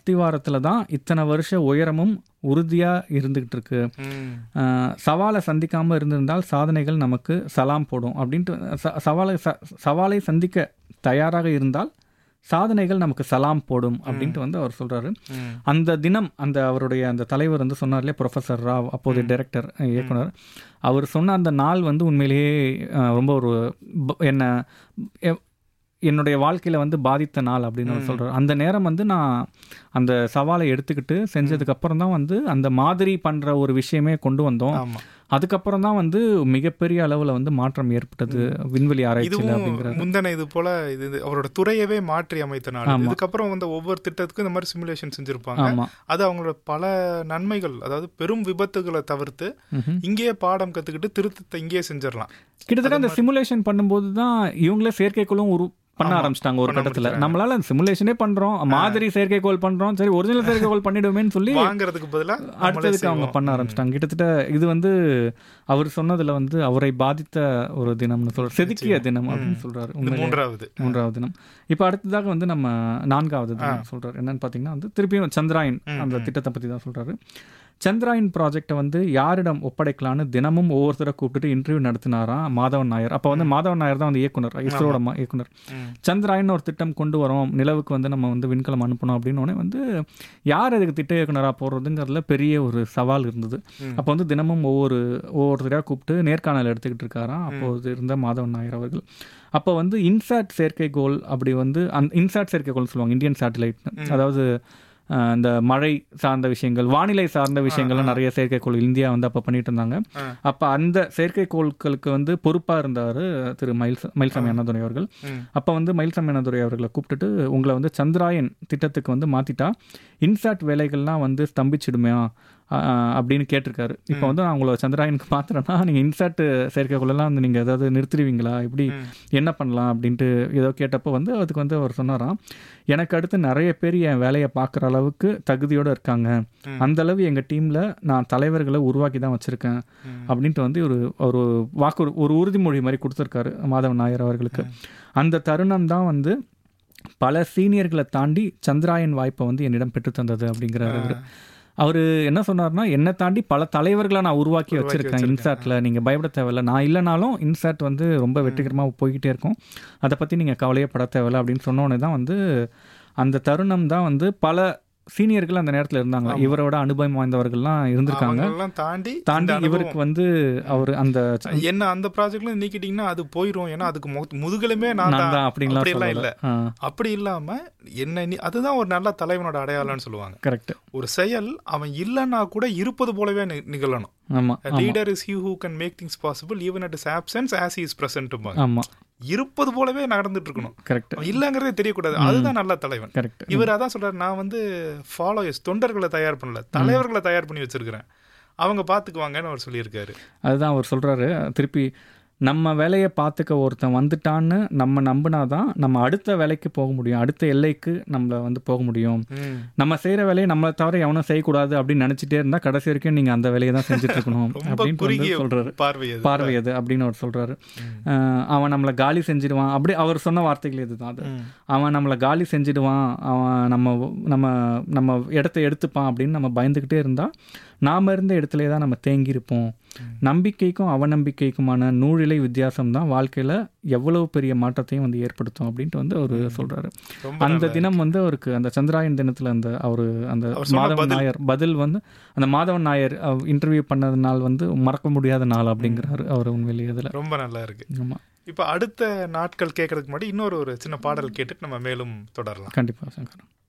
அஸ்திவாரத்தில் தான் இத்தனை வருஷ உயரமும் உறுதியாக இருந்துகிட்டு இருக்கு ம். ஆஹ் சவாலை சந்திக்காமல் இருந்திருந்தால் சாதனைகள் நமக்கு சலாம் போடும் அப்படின்ட்டு ச- சவாலை ச- சவாலை சந்திக்க தயாராக இருந்தால் சாதனைகள் நமக்கு சலாம் போடும் அப்படின்ட்டு வந்து அவர் சொல்றாரு ம். அந்த தினம் அந்த அவருடைய அந்த தலைவர் வந்து சொன்னார் இல்லையா ப்ரொஃபஸர் ராவ் அப்போதைய டைரக்டர் இயக்குனர் அவர் சொன்ன அந்த நாள் வந்து உண்மையிலேயே அஹ், ரொம்ப ஒரு ப- என்ன எ- என்னுடைய வாழ்க்கையில வந்து பாதித்த நாள் அப்படின்னு அவர் சொல்றாரு அந்த நேரம் வந்து நான் அந்த சவாலை எடுத்துக்கிட்டு செஞ்சதுக்கு அப்புறம் தான் வந்து அந்த மாதிரி பண்ற ஒரு விஷயமே கொண்டு வந்தோம் ஆமா அதுக்கப்புறம் தான் வந்து மிகப்பெரிய அளவுல வந்து மாற்றம் ஏற்பட்டது விண்வெளி ஆராய்ச்சியில் இதுவும் அப்படிங்கிறது முந்தன இது போல இது இது அவரோட துறையவே மாற்றி அமைத்த நாள் இதுக்கப்புறம் வந்து ஒவ்வொரு திட்டத்துக்கும் இந்த மாதிரி சிமுலேஷன் செஞ்சிருப்பாங்க ஆமா அது அவங்களோட பல நன்மைகள் அதாவது பெரும் விபத்துகளை தவிர்த்து ம்ஹும். இங்கேயே பாடம் கத்துக்கிட்டு திருத்தத்தை இங்கேயே செஞ்சிடலாம் கிட்டத்தட்ட அந்த சிமுலேஷன் பண்ணும்போது தான் இவங்களே செயற்கைக்கோளும் உரு பண்ண ஆரம்பிச்சிட்டாங்க ஒரு கட்டத்துல நம்மளால சிமுலேஷனே பண்றோம் மாதிரி செயற்கைக்கோள் பண்றோம் சரி ஒரிஜினல் செயற்கைக்கோள் பண்ணிடுவேன்னு சொல்லி வாங்குறதுக்கு பதிலா நம்மளே அடுத்ததுக்கு அவங்க செய்வோம். பண்ண ஆரம்பிச்சிட்டாங்க கிட்டத்தட்ட இது வந்து அவர் சொன்னதுல வந்து அவரை பாதித்த ஒரு தினம்னு சொல்றாரு செதுக்கிய தினம் அப்படின்னு சொல்றாரு இது உண்மையிலே மூன்றாவது மூன்றாவது தினம் இப்போ அடுத்ததாக வந்து நம்ம நான்காவது தினம் சொல்றாரு என்னன்னு பார்த்தீங்கன்னா வந்து திருப்பியும் சந்திராயன் அந்த திட்டத்தை பற்றி தான் சொல்றாரு சந்திராயன் ப்ராஜெக்டை வந்து யாரிடம் ஒப்படைக்கலான்னு தினமும் ஒவ்வொருத்தரை கூப்பிட்டுட்டு இன்டர்வியூ நடத்தினாராம் மாதவன் நாயர் அப்போ வந்து மாதவன் நாயர் தான் வந்து இயக்குனர் இஸ்ரோட மா- இயக்குனர் ம். சந்திராயன் ஒரு திட்டம் கொண்டு வரோம் நிலவுக்கு வந்து நம்ம வந்து விண்கலம் அனுப்பணும் அப்படின்னு உடனே வந்து யார் அதுக்கு திட்ட இயக்குனராக போடுறதுங்கிறதுல பெரிய ஒரு சவால் இருந்தது அப்போ வந்து தினமும் ஒவ்வொரு ஒவ்வொருத்தரையாக கூப்பிட்டு நேர்காணல் எடுத்துக்கிட்டு இருக்காராம் அப்போது இருந்த மாதவன் நாயர் அவர்கள் அப்போ வந்து இன்சாட் செயற்கைக்கோள் அப்படி வந்து அந்த இன்சாட் செயற்கைக்கோள் சொல்லுவாங்க இந்தியன் சேட்டலைட் அதாவது அஹ், இந்த மழை சார்ந்த விஷயங்கள் வானிலை சார்ந்த விஷயங்கள்லாம் நிறைய செயற்கைக்கோள் இந்தியா வந்து அப்போ பண்ணிட்டு இருந்தாங்க ஆ. அப்போ அந்த செயற்கைக்கோள்களுக்கு வந்து பொறுப்பாக இருந்தார் திரு மயில் மயில்சாமி அண்ணாதுரை அவர்கள் ம். அப்போ வந்து மயில்சாமி அண்ணாதுரை அவர்களை கூப்பிட்டுட்டு உங்களை வந்து சந்திராயன் திட்டத்துக்கு வந்து மாற்றிட்டா இன்சாட் வேலைகள்லாம் வந்து ஸ்தம்பிச்சிடுமே அப்படின்னு கேட்டிருக்காரு இப்போ வந்து நான் உங்களை சந்திராயனுக்கு மாத்துறேன்னா நீங்கள் இன்சாட் செயற்கைக்கோளெல்லாம் வந்து நீங்கள் ஏதாவது நிறுத்திடுவீங்களா இப்படி என்ன பண்ணலாம் அப்படின்ட்டு ஏதோ கேட்டப்போ வந்து அதுக்கு வந்து அவர் சொன்னாராம் எனக்கு அடுத்து நிறைய பேர் என் வேலையை பார்க்குற அளவுக்கு தகுதியோடு இருக்காங்க அந்த அளவு எங்கள் டீமில் நான் தலைவர்களை உருவாக்கி தான் வச்சுருக்கேன் அப்படின்ட்டு வந்து ஒரு ஒரு வாக்கு ஒரு உறுதிமொழி மாதிரி கொடுத்துருக்காரு மாதவன் நாயர் அவர்களுக்கு அந்த தருணம் தான் வந்து பல சீனியர்களை தாண்டி சந்திராயன் வாய்ப்பை வந்து என்னிடம் பெற்று தந்தது அப்படிங்கிறாரு அவரு அவர் என்ன சொன்னார்னா என்னை தாண்டி பல தலைவர்களை நான் உருவாக்கி வச்சிருக்கேன் இன்சாட்டில் நீங்கள் பயப்பட தேவையில்ல நான் இல்லைனாலும் இன்சாட் வந்து ரொம்ப வெற்றிகரமாக போய்கிட்டே இருக்கும் அதை பற்றி நீங்கள் கவலையே பட தேவையில்ல அப்படின்னு சொன்னோடனே தான் வந்து அந்த தருணம் தான் வந்து பல சீனியர்கள் அந்த நேரத்தில் இருந்தாங்க இவரோட அனுபவம் வாய்ந்தவர்கள்லாம் இருந்திருக்காங்க அவங்களெல்லாம் தாண்டி தாண்டி இந்த இவருக்கு வந்து அவர் அந்த அனுபவம். என்ன அந்த ப்ராஜெக்ட்ல நீக்கிட்டீங்கன்னா அது போயிரும் ஏன்னா அதுக்கு மு- முதுகெலுமே நான் நான் தான் தான் அப்படின்லாம் அப்படிலாம் இல்ல சொல்லல அப்படி இல்லாம என்ன நீ- அதுதான் ஒரு நல்ல தலைவனோட அடையாளம்னு சொல்லுவாங்க கரெக்ட் ஒரு செயல் அவன் இல்லைன்னா கூட இருப்பது போலவே நி- நிகழணும் ஆமாம் leader is who who can make things possible even at is options as is present ஆமாம் இருப்பது போலவே நடந்துட்டு இருக்கணும் கரெக்ட் அவன் இல்லங்கிறதே தெரியக்கூடாது அதுதான் நல்ல தலைவன் கரெக்ட் இவர் அதான் சொல்றாரு நான் வந்து ஃபாலோயர்ஸ் தொண்டர்களை தயார் பண்ணல தலைவர்களை தயார் பண்ணி வச்சிருக்கிறேன் அவங்க பாத்துக்குவாங்கன்னு அவர் சொல்லியிருக்காரு அதுதான் அவர் சொல்றாரு திருப்பி நம்ம வேலையை பார்த்துக்க ஒருத்தன் வந்துட்டான்னு நம்ம நம்பினாதான் நம்ம அடுத்த வேலைக்கு போக முடியும் அடுத்த எல்லைக்கு நம்மள வந்து போக முடியும் நம்ம செய்யற வேலையை நம்மளை தவிர எவனும் செய்யக்கூடாது அப்படின்னு நினைச்சிட்டே இருந்தா கடைசி வரைக்கும் நீங்க அந்த வேலையை தான் செஞ்சுட்டு இருக்கணும் ரொம்ப அப்படின்னு வந்து குறுகிய சொல்றாரு பார்வை அது பார்வை அது அப்படின்னு அவர் சொல்றாரு அஹ் அவன் நம்மளை காலி செஞ்சிடுவான் அப்படி அவர் சொன்ன வார்த்தைகள் இதுதான் அது ம். அவன் நம்மளை காலி செஞ்சிடுவான் அவன் நம்ம நம்ம நம்ம இடத்த எடுத்துப்பான் அப்படின்னு நம்ம பயந்துக்கிட்டே இருந்தா நாம இருந்த இடத்துல தான் நம்ம தேங்கி இருப்போம் நம்பிக்கைக்கும் அவநம்பிக்கைக்குமான நூழிலை வித்தியாசம் தான் வாழ்க்கையில எவ்வளவு பெரிய மாற்றத்தையும் வந்து ஏற்படுத்தும் அப்படின்ட்டு வந்து அவர் சொல்றாரு ரொம்ப அந்த தினம் வந்து அவருக்கு அந்த சந்திராயன் தினத்துல அந்த அவரு அந்த அவர் சொன்ன மாதவன் பதில். நாயர் பதில் வந்து அந்த மாதவன் நாயர் இன்டர்வியூ பண்ணது நாள் வந்து மறக்க முடியாத நாள் அப்படிங்கிறாரு அவர் உண்மையிலேயே இதுல ரொம்ப நல்லா இருக்கு ஆமா இப்ப அடுத்த நாட்கள் கேட்கறதுக்கு முன்னாடி இன்னொரு ஒரு சின்ன பாடல் கேட்டுட்டு நம்ம மேலும் தொடரலாம் கண்டிப்பா சங்கர்